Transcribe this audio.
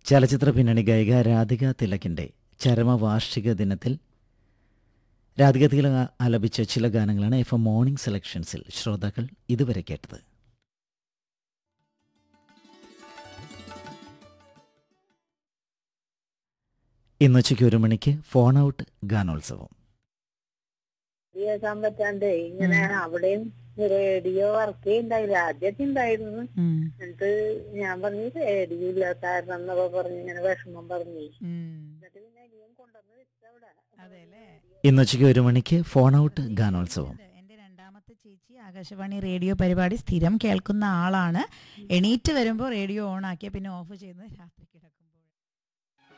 ചലച്ചിത്ര പിന്നണി ഗായിക രാധിക തിലകിൻ്റെ ചരമവാർഷിക ദിനത്തിൽ രാധിക തിലക ആലപിച്ച ചില ഗാനങ്ങളാണ് എഫ് എം മോർണിംഗ് സെലക്ഷൻസിൽ ശ്രോതാക്കൾ ഇതുവരെ കേട്ടത് ഇന്നുച്ചയ്ക്ക് ഒരു മണിക്ക് ഫോൺ ഔട്ട് ഗാനോത്സവം കേൾക്കാൻ പറ്റാണ്ട് ഇങ്ങനെ അവിടെയും റേഡിയോ വർക്ക് ചെയ്യുന്നുണ്ടായില്ല ആദ്യമൊക്കെ ഉണ്ടായിരുന്നു ഉം. എന്നിട്ട് ഞാൻ പറഞ്ഞു റേഡിയോ ഇല്ല കാരണം എന്നൊക്കെ പറഞ്ഞു ഇങ്ങനെ വിഷമം പറഞ്ഞു ഉം. എന്നിട്ട് പിന്നെ അനിയൻ കൊണ്ടുവന്ന് വെച്ചവിടെ അതെല്ലേ? ഇന്നുച്ചയ്ക്ക് ഒരു മണിക്ക് ഫോൺ ഔട്ട് ഗാനോത്സവം എന്റെ രണ്ടാമത്തെ ചേച്ചി ആകാശവാണി റേഡിയോ പരിപാടി സ്ഥിരം കേൾക്കുന്ന ആളാണ് എണീറ്റ് വരുമ്പോൾ റേഡിയോ ഓൺ ആക്കിയ പിന്നെ ഓഫ് ചെയ്യുന്നത് രാത്രി കിടക്കും